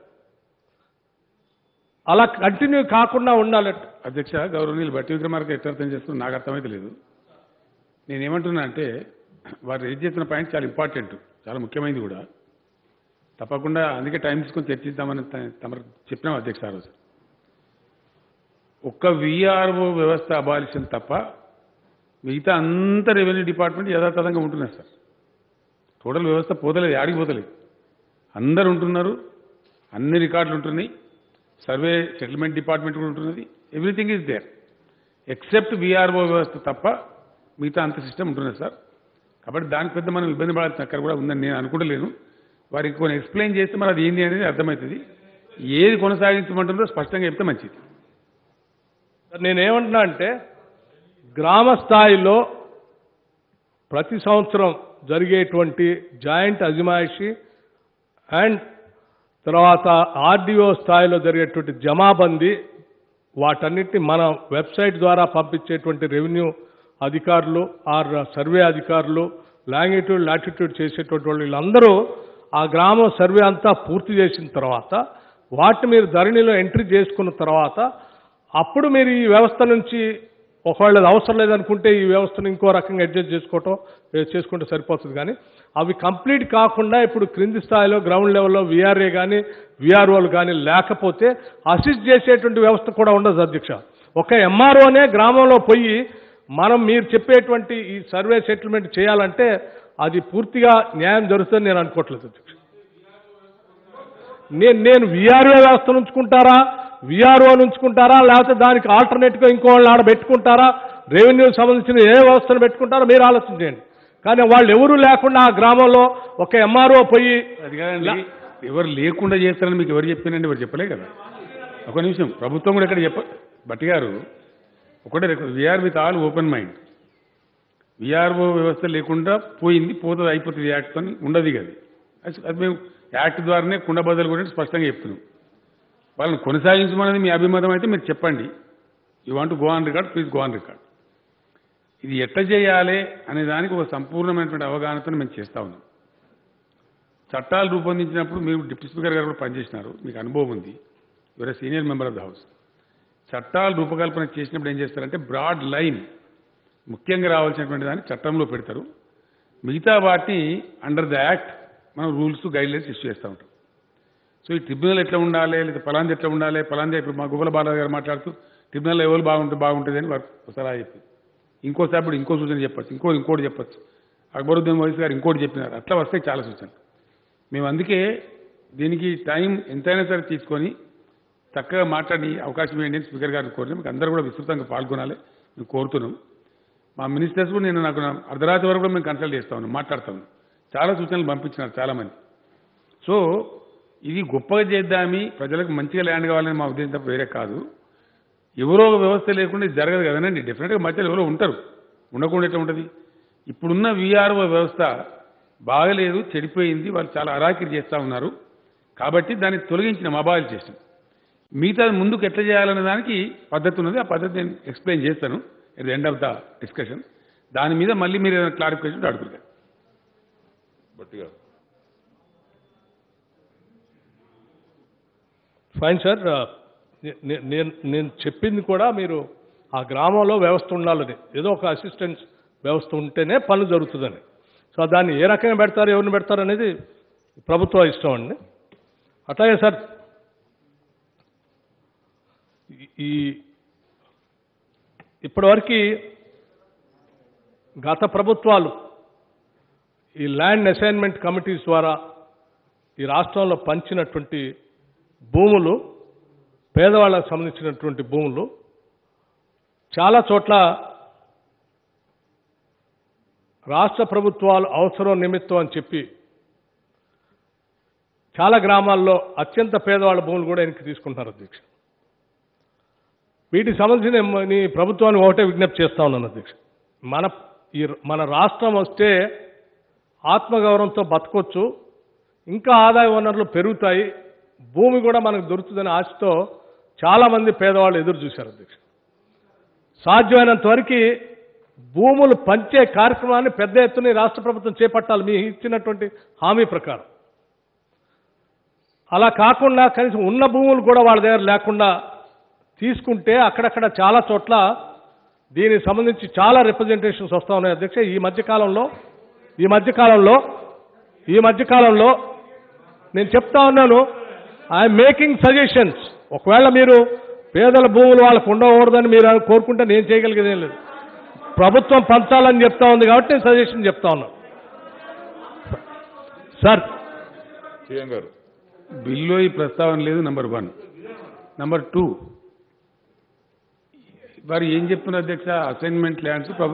అలా కంటిన్యూ కాకుండా ఉండాలంటే అధ్యక్ష గౌరవనీయులు బట్టి విక్రమార్క ఎట్లా అర్థం చేస్తున్నారు నాకు అర్థమైతే లేదు నేనేమంటున్నా అంటే వారు రేజ్ చేసిన పాయింట్ చాలా ఇంపార్టెంట్ చాలా ముఖ్యమైనది కూడా తప్పకుండా అందుకే టైం తీసుకొని చర్చిద్దామని త- తమరు చెప్పినాం అధ్యక్ష ఆ రోజు ఒక్క విఆర్ఓ వ్యవస్థ అబాలిషన్ తప్ప మిగతా అంత రెవెన్యూ డిపార్ట్మెంట్ యథాతథంగా ఉంటున్నారు సార్ టోటల్ వ్యవస్థ పోతలేదు ఆడికి పోతలేదు అందరు ఉంటున్నారు అన్ని రికార్డులు ఉంటున్నాయి సర్వే సెటిల్మెంట్ డిపార్ట్మెంట్ కూడా ఉంటున్నది everything is there except VRO వ్యవస్థ తప్ప మిగతా అంత సిస్టమ్ ఉంటున్నది సార్ కాబట్టి దానికి పెద్ద మనం ఇబ్బంది పడాల్సిన అక్కడ కూడా ఉందని నేను అనుకుంటలేను వారికి కొన్ని ఎక్స్ప్లెయిన్ చేస్తే మరి అది ఏంటి అనేది అర్థమవుతుంది ఏది కొనసాగించమంటుందో స్పష్టంగా చెప్తే మంచిది నేనేమంటున్నా అంటే గ్రామ స్థాయిలో ప్రతి సంవత్సరం జరిగేటువంటి జాయింట్ అజమాయిషీ అండ్ తర్వాత ఆర్డీఓ స్థాయిలో జరిగేటువంటి జమాబందీ వాటన్నిటిని మన వెబ్సైట్ ద్వారా పంపించేటువంటి రెవెన్యూ అధికారులు ఆర్ సర్వే అధికారులు లాంగిట్యూడ్ లాటిట్యూడ్ చేసేటువంటి వాళ్ళు వీళ్ళందరూ ఆ గ్రామం సర్వే అంతా పూర్తి చేసిన తర్వాత వాటిని మీరు ధరణిలో ఎంట్రీ చేసుకున్న తర్వాత అప్పుడు మీరు ఈ వ్యవస్థ నుంచి ఒకవేళ అది అవసరం లేదనుకుంటే ఈ వ్యవస్థను ఇంకో రకంగా అడ్జస్ట్ చేసుకోవటం ఏ, చేసుకుంటే సరిపోతుంది కానీ అవి కంప్లీట్ కాకుండా ఇప్పుడు క్రింది స్థాయిలో గ్రౌండ్ లెవెల్లో విఆర్ఏ కానీ విఆర్ఓలు కానీ లేకపోతే అసిస్ట్ చేసేటువంటి వ్యవస్థ కూడా ఉండదు అధ్యక్ష ఒక ఎంఆర్ఓనే గ్రామంలో పోయి మనం మీరు చెప్పేటువంటి ఈ సర్వే సెటిల్మెంట్ చేయాలంటే అది పూర్తిగా న్యాయం జరుగుతుందని నేను అనుకోవట్లేదు అధ్యక్ష నేను నేను విఆర్ఓ వ్యవస్థ ఉంచుకుంటారా విఆర్ఓ ఉంచుకుంటారా లేకపోతే దానికి ఆల్టర్నేట్గా ఇంకో వాళ్ళు ఆడ పెట్టుకుంటారా రెవెన్యూకి సంబంధించిన ఏ వ్యవస్థను పెట్టుకుంటారో మీరు ఆలోచన చేయండి కానీ వాళ్ళు ఎవరు లేకుండా ఆ గ్రామంలో ఒక ఎంఆర్ఓ పోయి అది కాదండి ఎవరు లేకుండా చేస్తారని మీకు ఎవరు చెప్పారండి ఎవరు చెప్పలే కదా ఒక నిమిషం ప్రభుత్వం కూడా ఇక్కడ చెప్ప బట్టి గారు ఒకటే we are with all open mind VRO వ్యవస్థ లేకుండా పోయింది పోతుంది అయిపోతుంది యాక్ట్ అని ఉండదు కదా అది- అది మేము యాక్ట్ ద్వారానే కుండ బదులు కూడా స్పష్టంగా చెప్తున్నాం వాళ్ళని కొనసాగించమనేది మీ అభిమతం అయితే మీరు చెప్పండి you want go on record please go on record ఇది ఎట్లా చేయాలి అనే దానికి ఒక సంపూర్ణమైనటువంటి అవగాహనతో మేము చేస్తా ఉన్నాం చట్టాలు రూపొందించినప్పుడు మీరు డిప్యూటీ స్పీకర్ గారు కూడా పనిచేసినారు మీకు అనుభవం ఉంది your senior member of the house చట్టాలు రూపకల్పన చేసినప్పుడు ఏం చేస్తారంటే బ్రాడ్ లైన్ ముఖ్యంగా రావాల్సినటువంటి దాన్ని చట్టంలో పెడతారు మిగతా వాటిని అండర్ ద యాక్ట్ మనం రూల్స్ గైడ్ లైన్స్ ఇష్యూ చేస్తూ ఉంటాం సో ఈ ట్రిబ్యునల్ ఎట్లా ఉండాలి లేదా పలాంది ఎట్లా ఉండాలి పలాంది ఇప్పుడు మా గుబ్బల బాలాజీ గారు మాట్లాడుతూ ట్రిబ్యునల్ ఎవరు బాగుంటుంది బాగుంటుంది అని వారు సలహా చెప్పింది ఇంకోసారి ఇప్పుడు ఇంకో సూచన చెప్పచ్చు ఇంకో ఇంకోటి చెప్పచ్చు అక్బరుద్దీన్ వైస్ గారు ఇంకోటి చెప్పినారు అట్లా వస్తాయి చాలా సూచనలు మేము అందుకే దీనికి టైం ఎంతైనా సరే తీసుకొని చక్కగా మాట్లాడి అవకాశం ఇవ్వండి అని స్పీకర్ గారిని కోరిన మీకు అందరూ కూడా విస్తృతంగా పాల్గొనాలి మేము కోరుతున్నాం మా మినిస్టర్స్ కూడా నేను నాకు నా- అర్ధరాత్రి వరకు కూడా మేము కన్సల్ట్ చేస్తా ఉన్నాం మాట్లాడుతా ఉన్నాం చాలా సూచనలు పంపించినారు చాలామంది సో ఇది గొప్పగా చేద్దామి ప్రజలకు మంచిగా ల్యాండ్ కావాలని మా ఉద్దేశం తప్ప వేరే కాదు ఎవరో ఒక వ్యవస్థ లేకుండా ఇది జరగదు కదనండి డెఫినెట్గా మధ్యలో ఎవరో ఉంటారు ఉండకుండా ఎట్లా ఉంటుంది ఇప్పుడున్న విఆర్ఓ వ్యవస్థ బాగలేదు చెడిపోయింది వాళ్ళు చాలా అరాకిరి చేస్తూ ఉన్నారు కాబట్టి దాన్ని తొలగించిన మొబైల్ చేసాం మిగతా ముందుకు ఎట్లా చేయాలనే దానికి పద్ధతి ఉన్నది ఆ పద్ధతి నేను ఎక్స్ప్లెయిన్ చేస్తాను at the end of the discussion దాని మీద మళ్ళీ మీరు ఏదైనా క్లారిఫికేషన్ అడుగుతారు బట్టి గారు ఫైన్ సార్ నే- నేను నేను చెప్పింది కూడా మీరు ఆ గ్రామంలో వ్యవస్థ ఉండాలని ఏదో ఒక అసిస్టెన్స్ వ్యవస్థ ఉంటేనే పనులు జరుగుతుందని సో దాన్ని ఏ రకంగా పెడతారు ఎవరిని పెడతారు అనేది ప్రభుత్వ ఇష్టం అండి అట్లాగే సార్ ఈ- ఈ ఇప్పటివరకు గత ప్రభుత్వాలు ఈ ల్యాండ్ అసైన్మెంట్ కమిటీస్ ద్వారా ఈ రాష్ట్రంలో పంచినటువంటి భూములు పేదవాళ్ళకు సంబంధించినటువంటి భూములు చాలా చోట్ల రాష్ట్ర ప్రభుత్వాలు అవసరం నిమిత్తం అని చెప్పి చాలా గ్రామాల్లో అత్యంత పేదవాళ్ళ భూములు కూడా వెనక్కి తీసుకుంటున్నారు అధ్యక్ష వీటికి సంబంధించిన నీ ప్రభుత్వాన్ని ఒకటే విజ్ఞప్తి చేస్తా ఉన్నాను అధ్యక్ష మన ఈ మన రాష్ట్రం వస్తే ఆత్మగౌరవంతో బతకొచ్చు ఇంకా ఆదాయ వనరులు పెరుగుతాయి భూమి కూడా మనకు దొరుకుతుందనే ఆశతో చాలామంది పేదవాళ్ళు ఎదురు చూశారు అధ్యక్ష సాధ్యమైనంత వరకు భూములు పంచే కార్యక్రమాన్ని పెద్ద ఎత్తున ఈ రాష్ట్ర ప్రభుత్వం చేపట్టాలి మీ ఇచ్చినటువంటి హామీ ప్రకారం అలా కాకుండా కనీసం ఉన్న భూములు కూడా వాళ్ళ దగ్గర లేకుండా తీసుకుంటే అక్కడక్కడ చాలా చోట్ల దీనికి సంబంధించి చాలా రిప్రజెంటేషన్స్ వస్తూ ఉన్నాయి అధ్యక్ష ఈ మధ్యకాలంలో ఈ మధ్యకాలంలో ఈ మధ్యకాలంలో నేను చెప్తా ఉన్నాను ఐఎమ్ మేకింగ్ సజెషన్స్ ఒకవేళ మీరు పేదల భూములు వాళ్ళకు ఉండకూడదని మీరు కోరుకుంటే నేను చేయగలిగేది ఏం లేదు ప్రభుత్వం పంచాలని చెప్తా ఉంది కాబట్టి నేను సజెషన్ చెప్తా ఉన్నాను సార్ సీఎం గారు బిల్లో ఈ ప్రస్తావన లేదు నంబర్ వన్ నంబర్ టూ వారు ఏం చెప్తున్నారు అధ్యక్ష అసైన్మెంట్ ల్యాండ్స్ ప్రభు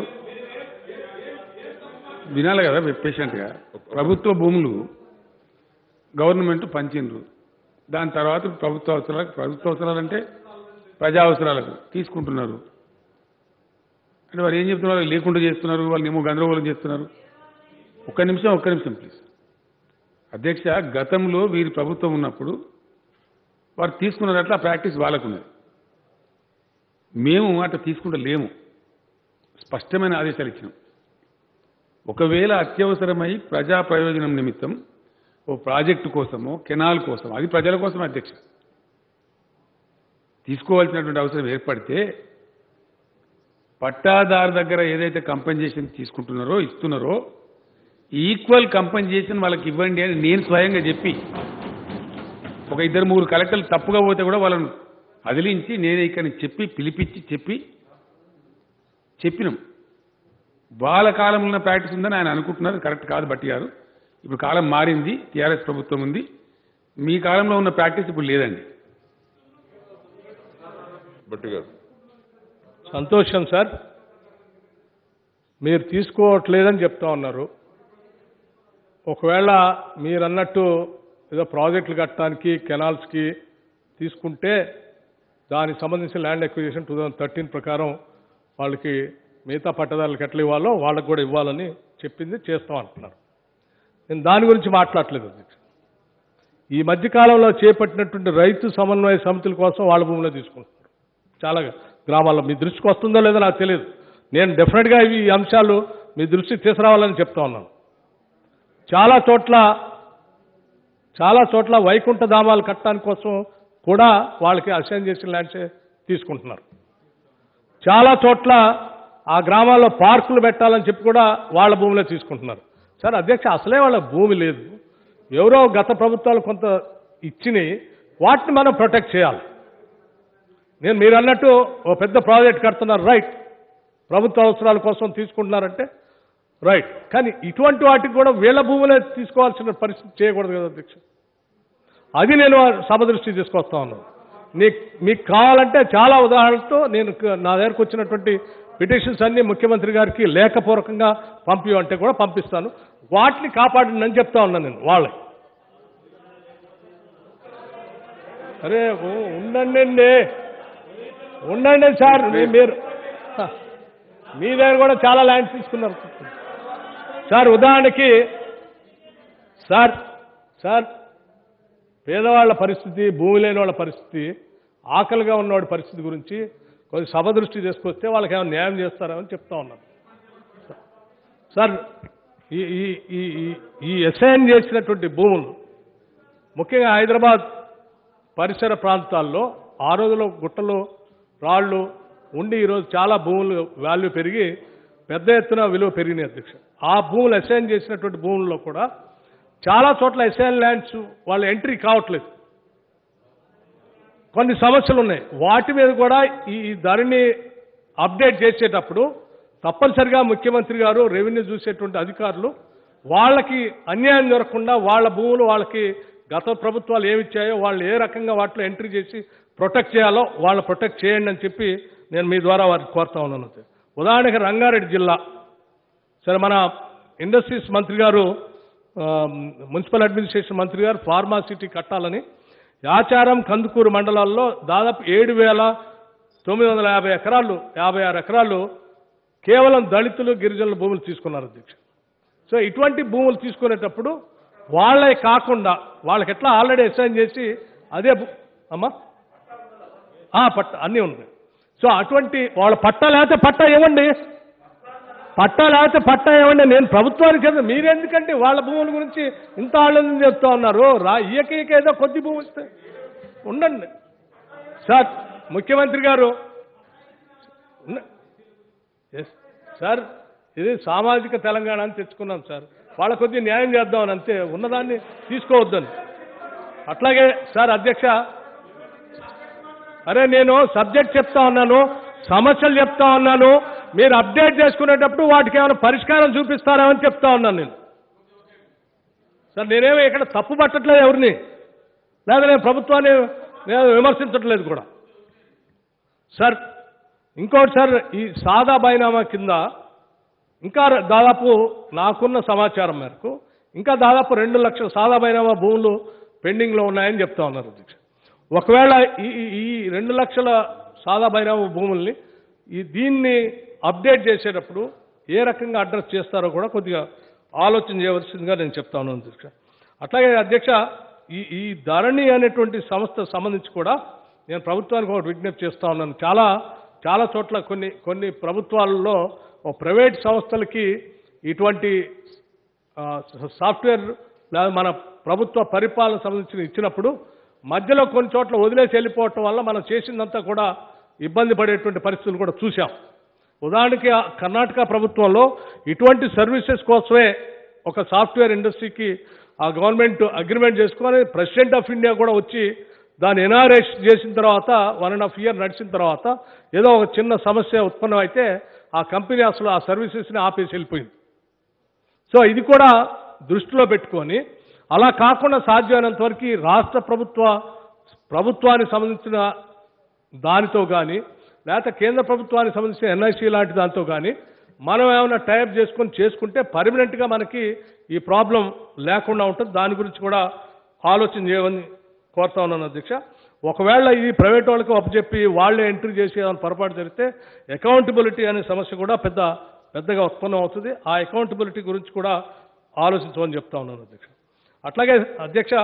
వినాలి కదా పేషెంట్గా ప్రభుత్వ భూములు గవర్నమెంట్ పంచిండ్రు దాని తర్వాత ప్రభుత్వ అవసరాలకు ప్రభుత్వ అవసరాలంటే ప్రజా అవసరాలకు తీసుకుంటున్నారు అంటే వారు ఏం చెప్తున్నారు లేకుండా చేస్తున్నారు వాళ్ళని ఏమో గందరగోళం చేస్తున్నారు ఒక్క నిమిషం ఒక్క నిమిషం ప్లీజ్ అధ్యక్ష గతంలో వీరి ప్రభుత్వం ఉన్నప్పుడు వారు తీసుకున్నట్ల ప్రాక్టీస్ వాళ్ళకున్నది మేము అట్లా తీసుకుంటూ లేము స్పష్టమైన ఆదేశాలు ఇచ్చినాం ఒకవేళ అత్యవసరమై ప్రజా ప్రయోజనం నిమిత్తం ఓ ప్రాజెక్టు కోసమో కెనాల్ కోసం అది ప్రజల కోసం అధ్యక్ష తీసుకోవాల్సినటువంటి అవసరం ఏర్పడితే పట్టాదారు దగ్గర ఏదైతే కంపెన్సేషన్ తీసుకుంటున్నారో ఇస్తున్నారో ఈక్వల్ కంపెన్సేషన్ వాళ్ళకి ఇవ్వండి అని నేను స్వయంగా చెప్పి ఒక ఇద్దరు ముగ్గురు కలెక్టర్లు తప్పుగా పోతే కూడా వాళ్ళను అదిలించి నేనే ఇక్కడ చెప్పి పిలిపించి చెప్పి చెప్పినాం వాళ్ళ కాలంలో ఉన్న ప్రాక్టీస్ ఉందని ఆయన అనుకుంటున్నారు కరెక్ట్ కాదు బట్టి గారు ఇప్పుడు కాలం మారింది టీఆర్ఎస్ ప్రభుత్వం ఉంది మీ కాలంలో ఉన్న ప్రాక్టీస్ ఇప్పుడు లేదండి భట్టి గారు సంతోషం సార్ మీరు తీసుకోవట్లేదని చెప్తా ఉన్నారు ఒకవేళ మీరు అన్నట్టు ఏదో ప్రాజెక్టులు కట్టడానికి కెనాల్స్కి తీసుకుంటే దానికి సంబంధించిన land acquisition two thousand thirteen ప్రకారం వాళ్ళకి మిగతా పట్టదారులకు ఎట్లా ఇవ్వాలో వాళ్ళకి కూడా ఇవ్వాలని చెప్పింది చేస్తాం అంటున్నారు నేను దాని గురించి మాట్లాడట్లేదు అధ్యక్ష ఈ మధ్యకాలంలో చేపట్టినటువంటి రైతు సమన్వయ సమితుల కోసం వాళ్ళ భూమిలో తీసుకుంటున్నారు చాలా గ్రామాల్లో మీ దృష్టికి వస్తుందో లేదో నాకు తెలియదు నేను డెఫినెట్గా ఇవి ఈ అంశాలు మీ దృష్టికి తీసుకురావాలని చెప్తా ఉన్నాను చాలా చోట్ల చాలా చోట్ల వైకుంఠ ధామాలు కట్టడానికి కోసం కూడా వాళ్ళకి అసైన్ చేసిన ల్యాండ్స్ తీసుకుంటున్నారు చాలా చోట్ల ఆ గ్రామాల్లో పార్కులు పెట్టాలని చెప్పి కూడా వాళ్ళ భూమిలో తీసుకుంటున్నారు సార్ అధ్యక్ష అసలే వాళ్ళ భూమి లేదు ఎవరో గత ప్రభుత్వాలు కొంత ఇచ్చినాయి వాటిని మనం ప్రొటెక్ట్ చేయాలి నేను మీరు అన్నట్టు ఓ పెద్ద ప్రాజెక్ట్ కడుతున్నారు రైట్ ప్రభుత్వ అవసరాల కోసం తీసుకుంటున్నారంటే రైట్ కానీ ఇటువంటి వాటికి కూడా వీళ్ళ భూములే తీసుకోవాల్సిన పరిస్థితి చేయకూడదు కదా అధ్యక్ష అది నేను సభ దృష్టి తీసుకొస్తా ఉన్నాను నీకు మీకు కావాలంటే చాలా ఉదాహరణలతో నేను క- నా దగ్గరకు వచ్చినటువంటి పిటిషన్స్ అన్ని ముఖ్యమంత్రి గారికి లేఖపూర్వకంగా పంపి అంటే కూడా పంపిస్తాను వాటిని కాపాడండి అని చెప్తా ఉన్నాను నేను వాళ్ళకి అరే ఉ- ఉండండి ఉండండి సార్ మీ- మీరు హ, మీ దగ్గర కూడా చాలా ల్యాండ్ తీసుకున్నారు సార్ ఉదాహరణకి సార్ సార్ పేదవాళ్ళ పరిస్థితి భూమి లేని వాళ్ళ పరిస్థితి ఆకలిగా ఉన్నవాడి పరిస్థితి గురించి కొంచెం సభ దృష్టి తీసుకొస్తే వాళ్ళకి ఏమైనా న్యాయం చేస్తారని చెప్తా ఉన్నాను సార్ ఈ ఈ ఈ ఈ- ఈ అసైన్ చేసినటువంటి భూములు ముఖ్యంగా హైదరాబాద్ పరిసర ప్రాంతాల్లో ఆ రోజులో గుట్టలు రాళ్ళు ఉండి ఈరోజు చాలా భూములు వాల్యూ పెరిగి పెద్ద ఎత్తున విలువ పెరిగినాయి అధ్యక్ష ఆ భూములు అసైన్ చేసినటువంటి భూముల్లో కూడా చాలా చోట్ల అసైన్ ల్యాండ్స్ వాళ్ళ ఎంట్రీ కావట్లేదు కొన్ని సమస్యలు ఉన్నాయి వాటి మీద కూడా ఈ ఈ ధరని అప్డేట్ చేసేటప్పుడు తప్పనిసరిగా ముఖ్యమంత్రి గారు రెవెన్యూ చూసేటువంటి అధికారులు వాళ్ళకి అన్యాయం జరగకుండా వాళ్ళ భూములు వాళ్ళకి గత ప్రభుత్వాలు ఏమిచ్చాయో వాళ్ళు ఏ రకంగా వాటిలో ఎంట్రీ చేసి ప్రొటెక్ట్ చేయాలో వాళ్ళు ప్రొటెక్ట్ చేయండి అని చెప్పి నేను మీ ద్వారా వారికి కోరుతా ఉన్నాను ఉదాహరణకి రంగారెడ్డి జిల్లా సరే మన ఇండస్ట్రీస్ మంత్రి గారు ఆ, మున్సిపల్ అడ్మినిస్ట్రేషన్ మంత్రి గారు ఫార్మా సిటీ కట్టాలని యాచారం కందుకూరు మండలాల్లో దాదాపు ఏడు వేల తొమ్మిది వందల యాభై ఎకరాలు యాభై ఆరు ఎకరాలు కేవలం దళితులు గిరిజనుల భూములు తీసుకున్నారు అధ్యక్ష సో ఇటువంటి భూములు తీసుకునేటప్పుడు వాళ్ళే కాకుండా వాళ్ళకి ఎట్లా ఆల్రెడీ అసైన్ చేసి అదే భూ- అమ్మా ఆ, పట్ట అన్నీ ఉన్నాయి సో అటువంటి వాళ్ళ పట్టా లేకపోతే పట్టా ఇవ్వండి పట్టా లేకపోతే పట్టా ఇవ్వండి నేను ప్రభుత్వానికి చెప్తాను మీరెందుకంటే వాళ్ళ భూముల గురించి ఇంత ఆనందం చెప్తా ఉన్నారు రా ఈయక ఈయక ఏదో కొద్ది భూమి ఇస్తే ఉండండి సార్ ముఖ్యమంత్రి గారు ఉన్న- ఎస్ సార్ ఇది సామాజిక తెలంగాణ అని తెచ్చుకున్నాం సార్ వాళ్ళ కొద్ది న్యాయం చేద్దామని అంతే ఉన్నదాన్ని తీసుకోవద్దని అట్లాగే సార్ అధ్యక్ష అరే నేను సబ్జెక్ట్ చెప్తా ఉన్నాను సమస్యలు చెప్తా ఉన్నాను మీరు అప్డేట్ చేసుకునేటప్పుడు వాటికి ఏమైనా పరిష్కారం చూపిస్తారా అని చెప్తా ఉన్నాను నేను సార్ నేనేమో ఇక్కడ తప్పు పట్టట్లేదు ఎవరిని లేదా నేను ప్రభుత్వాన్ని నేను విమర్శించట్లేదు కూడా సార్ ఇంకోటి సార్ ఈ సాదా బైనామా కింద ఇంకా ర- దాదాపు నాకున్న సమాచారం మేరకు ఇంకా దాదాపు రెండు లక్షల సాదా బైనామా భూములు పెండింగ్లో ఉన్నాయని చెప్తా ఉన్నారు అధ్యక్ష ఒకవేళ ఈ ఈ- ఈ రెండు లక్షల సాదా బైనామా భూముల్ని ఈ దీన్ని అప్డేట్ చేసేటప్పుడు ఏ రకంగా అడ్రస్ చేస్తారో కూడా కొద్దిగా ఆలోచన చేయవలసిందిగా నేను చెప్తా ఉన్నాను అధ్యక్ష అట్లాగే అధ్యక్ష ఈ ఈ ధరణి అనేటువంటి సంస్థ సంబంధించి కూడా నేను ప్రభుత్వానికి ఒకటి విజ్ఞప్తి చేస్తా ఉన్నాను చాలా చాలా చోట్ల కొన్ని కొన్ని ప్రభుత్వాలలో ఓ ప్రైవేట్ సంస్థలకి ఇటువంటి ఆ, సాఫ్ట్వేర్ లేదా మన ప్రభుత్వ పరిపాలన సంబంధించిన ఇచ్చినప్పుడు మధ్యలో కొన్ని చోట్ల వదిలేసి వెళ్ళిపోవటం వల్ల మనం చేసిందంతా కూడా ఇబ్బంది పడేటువంటి పరిస్థితులు కూడా చూశాం ఉదాహరణకి ఆ కర్ణాటక ప్రభుత్వంలో ఇటువంటి సర్వీసెస్ కోసమే ఒక సాఫ్ట్వేర్ ఇండస్ట్రీకి ఆ గవర్నమెంట్ అగ్రిమెంట్ చేసుకొని ప్రెసిడెంట్ ఆఫ్ ఇండియా కూడా వచ్చి దాన్ని ఎనారేషన్ చేసిన తర్వాత వన్ అండ్ హాఫ్ ఇయర్ నడిచిన తర్వాత ఏదో ఒక చిన్న సమస్య ఉత్పన్నం అయితే ఆ కంపెనీ అసలు ఆ సర్వీసెస్ని ఆపేసి వెళ్ళిపోయింది సో ఇది కూడా దృష్టిలో పెట్టుకొని అలా కాకుండా సాధ్యమైనంత వరకు ఈ రాష్ట్ర ప్రభుత్వ ప్రభుత్వానికి సంబంధించిన దానితో కానీ లేకపోతే కేంద్ర ప్రభుత్వానికి సంబంధించిన ఎన్ఐసి లాంటి దాంతో కానీ మనం ఏమైనా టైప్ చేసుకొని చేసుకుంటే పర్మనెంట్గా మనకి ఈ ప్రాబ్లం లేకుండా ఉంటుంది దాని గురించి కూడా ఆలోచన చేయమని కోరుతా ఉన్నాను అధ్యక్ష ఒకవేళ ఇది ప్రైవేట్ వాళ్ళకి అప్పచెప్పి వాళ్ళే ఎంట్రీ చేసి ఏమైనా పొరపాటు జరిగితే అకౌంటబిలిటీ అనే సమస్య కూడా పెద్ద పెద్దగా ఉత్పన్నం అవుతుంది ఆ అకౌంటబిలిటీ గురించి కూడా ఆలోచించమని చెప్తా ఉన్నాను అధ్యక్ష అట్లాగే అధ్యక్ష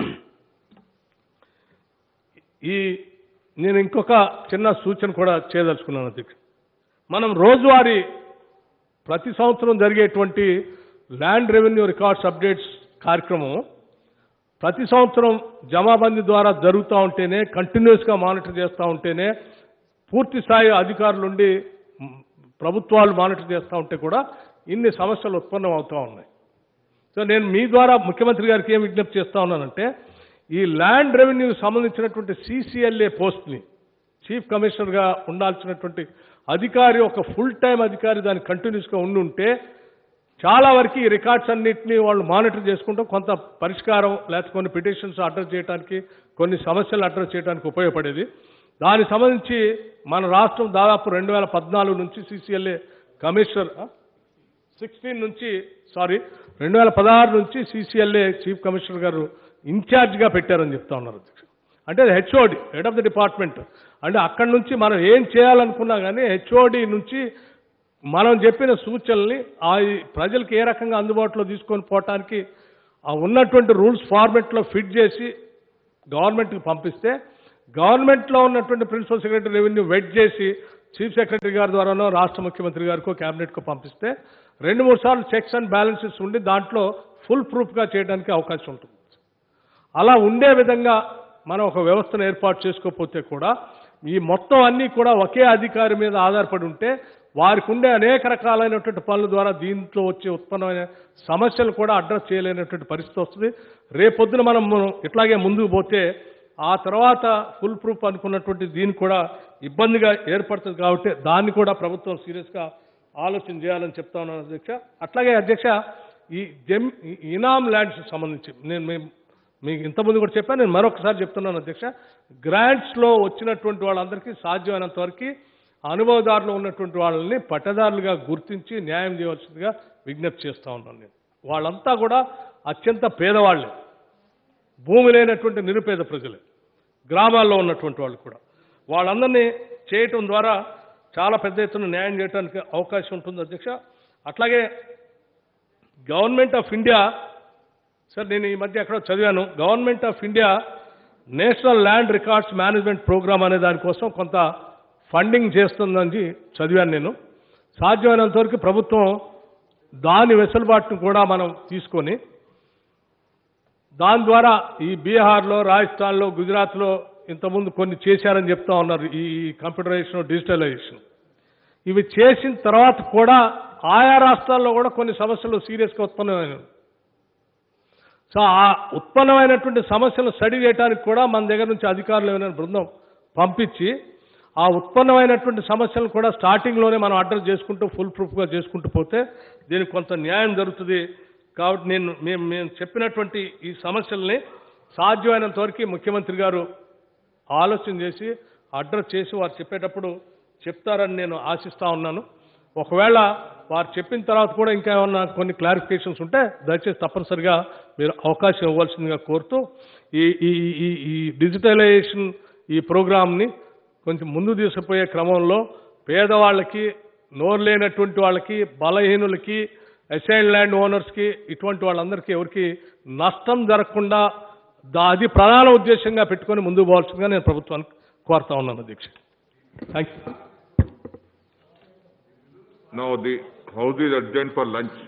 ఈ నేను ఇంకొక చిన్న సూచన కూడా చేయదలుచుకున్నాను అధ్యక్ష మనం రోజువారీ ప్రతి సంవత్సరం జరిగేటువంటి ల్యాండ్ రెవెన్యూ రికార్డ్స్ అప్డేట్స్ కార్యక్రమం ప్రతి సంవత్సరం జమాబందీ ద్వారా జరుగుతూ ఉంటేనే కంటిన్యూస్గా మానిటర్ చేస్తూ ఉంటేనే పూర్తి స్థాయి అధికారులు ఉండి మ్, ప్రభుత్వాలు మానిటర్ చేస్తూ ఉంటే కూడా ఇన్ని సమస్యలు ఉత్పన్నం అవుతూ ఉన్నాయి సో నేను మీ ద్వారా ముఖ్యమంత్రి గారికి ఏం విజ్ఞప్తి చేస్తా ఉన్నానంటే ఈ ల్యాండ్ రెవెన్యూకి సంబంధించినటువంటి సీసీఎల్ఏ పోస్ట్ని చీఫ్ కమిషనర్గా ఉండాల్సినటువంటి అధికారి ఒక ఫుల్ టైం అధికారి దాన్ని కంటిన్యూస్గా ఉండి ఉంటే చాలా వరకు ఈ రికార్డ్స్ అన్నింటినీ వాళ్ళు మానిటర్ చేసుకుంటూ కొంత పరిష్కారం లేకపోతే కొన్ని పిటిషన్స్ అడ్రస్ చేయడానికి కొన్ని సమస్యలు అడ్రస్ చేయడానికి ఉపయోగపడేది దానికి సంబంధించి మన రాష్ట్రం దాదాపు రెండు వేల పద్నాలుగు నుంచి సీసీఎల్ఏ కమిషనర్ సిక్స్టీన్ నుంచి సారీ రెండు వేల పదహారు నుంచి సీసీఎల్ఏ చీఫ్ కమిషనర్ గారు ఇన్ఛార్జ్గా పెట్టారని చెప్తా ఉన్నారు అధ్యక్ష అంటే HOD head of the department అంటే అక్కడి నుంచి మనం ఏం చేయాలనుకున్నా కానీ హెచ్ఓడి నుంచి మనం చెప్పిన సూచనల్ని ఆ ఈ ప్రజలకు ఏ రకంగా అందుబాటులో తీసుకొని పోవటానికి ఆ ఉన్నటువంటి రూల్స్ ఫార్మెట్లో ఫిట్ చేసి గవర్నమెంట్కి పంపిస్తే గవర్నమెంట్లో ఉన్నటువంటి ప్రిన్సిపల్ సెక్రటరీ రెవెన్యూ వెట్ చేసి చీఫ్ సెక్రటరీ గారి ద్వారానో రాష్ట్ర ముఖ్యమంత్రి గారికో క్యాబినెట్కో పంపిస్తే రెండు మూడు సార్లు చెక్స్ అండ్ బ్యాలెన్సెస్ ఉండి దాంట్లో ఫుల్ ప్రూఫ్గా చేయడానికి అవకాశం ఉంటుంది అలా ఉండే విధంగా మనం ఒక వ్యవస్థను ఏర్పాటు చేసుకోకపోతే కూడా ఈ మొత్తం అన్నీ కూడా ఒకే అధికారి మీద ఆధారపడి ఉంటే వారికి ఉండే అనేక రకాలైనటువంటి పనుల ద్వారా దీంట్లో వచ్చే ఉత్పన్నమైన సమస్యలు కూడా అడ్రస్ చేయలేనటువంటి పరిస్థితి వస్తుంది రేపొద్దున మనం మనం ఇట్లాగే ముందుకు పోతే ఆ తర్వాత ఫుల్ ప్రూఫ్ అనుకున్నటువంటి దీన్ని కూడా ఇబ్బందిగా ఏర్పడుతుంది కాబట్టి దాన్ని కూడా ప్రభుత్వం సీరియస్గా ఆలోచన చేయాలని చెప్తా ఉన్నాను అధ్యక్ష అట్లాగే అధ్యక్ష ఈ జెమ్ ఈ ఇనామ్ ల్యాండ్స్ సంబంధించి నేను మేము మీకు ఇంతకుముందు కూడా చెప్పాను నేను మరొకసారి చెప్తున్నాను అధ్యక్ష గ్రాంట్స్లో వచ్చినటువంటి వాళ్ళందరికీ సాధ్యమైనంత వరకు అనుభవదారులు ఉన్నటువంటి వాళ్ళని పట్టదారులుగా గుర్తించి న్యాయం చేయవలసిందిగా విజ్ఞప్తి చేస్తా ఉన్నాను నేను వాళ్ళంతా కూడా అత్యంత పేదవాళ్ళే భూమి లేనటువంటి నిరుపేద ప్రజలే గ్రామాల్లో ఉన్నటువంటి వాళ్ళు కూడా వాళ్ళందరినీ చేయటం ద్వారా చాలా పెద్ద ఎత్తున న్యాయం చేయడానికి అవకాశం ఉంటుంది అధ్యక్ష అట్లాగే గవర్నమెంట్ ఆఫ్ ఇండియా సార్ నేను ఈ మధ్య ఎక్కడో చదివాను government of India national land records management programme అనే దానికోసం కొంత ఫండింగ్ చేస్తుందని చదివాను నేను సాధ్యమైనంత వరకు ప్రభుత్వం దాని వెసులుబాటును కూడా మనం తీసుకొని దాని ద్వారా ఈ బీహార్లో రాజస్థాన్లో గుజరాత్లో ఇంతకుముందు కొన్ని చేశారని చెప్తా ఉన్నారు ఈ కంప్యూటరైజేషన్ డిజిటలైజేషన్ ఇవి చేసిన తర్వాత కూడా ఆయా రాష్ట్రాల్లో కూడా కొన్ని సమస్యలు సీరియస్గా ఉత్పన్నమైనవి సో ఆ ఉత్పన్నమైనటువంటి సమస్యలను స్టడీ చేయడానికి కూడా మన దగ్గర నుంచి అధికారులు ఏమైనా బృందం పంపించి ఆ ఉత్పన్నమైనటువంటి సమస్యలను కూడా స్టార్టింగ్లోనే మనం అడ్రస్ చేసుకుంటూ ఫుల్ ప్రూఫ్గా చేసుకుంటూ పోతే దీనికి కొంత న్యాయం జరుగుతుంది కాబట్టి నేను మేము మేము చెప్పినటువంటి ఈ సమస్యల్ని సాధ్యమైనంత వరకు ముఖ్యమంత్రి గారు ఆలోచన చేసి అడ్రస్ చేసి వారు చెప్పేటప్పుడు చెప్తారని నేను ఆశిస్తా ఉన్నాను ఒకవేళ వారు చెప్పిన తర్వాత కూడా ఇంకా ఏమన్నా కొన్ని క్లారిఫికేషన్స్ ఉంటే దయచేసి తప్పనిసరిగా మీరు అవకాశం ఇవ్వాల్సిందిగా కోరుతూ ఈ ఈ ఈ ఈ డిజిటలైజేషన్ ఈ ప్రోగ్రామ్ని కొంచెం ముందు తీసుకుపోయే క్రమంలో పేదవాళ్ళకి నోరు లేనటువంటి వాళ్ళకి బలహీనులకి అసైన్ ల్యాండ్ ఓనర్స్కి ఇటువంటి వాళ్ళందరికీ ఎవరికి నష్టం జరగకుండా దా అది ప్రధాన ఉద్దేశంగా పెట్టుకొని ముందుకు పోవాల్సిందిగా నేను ప్రభుత్వానికి కోరుతా ఉన్నాను అధ్యక్ష thank you Now the house is adjourned for lunch.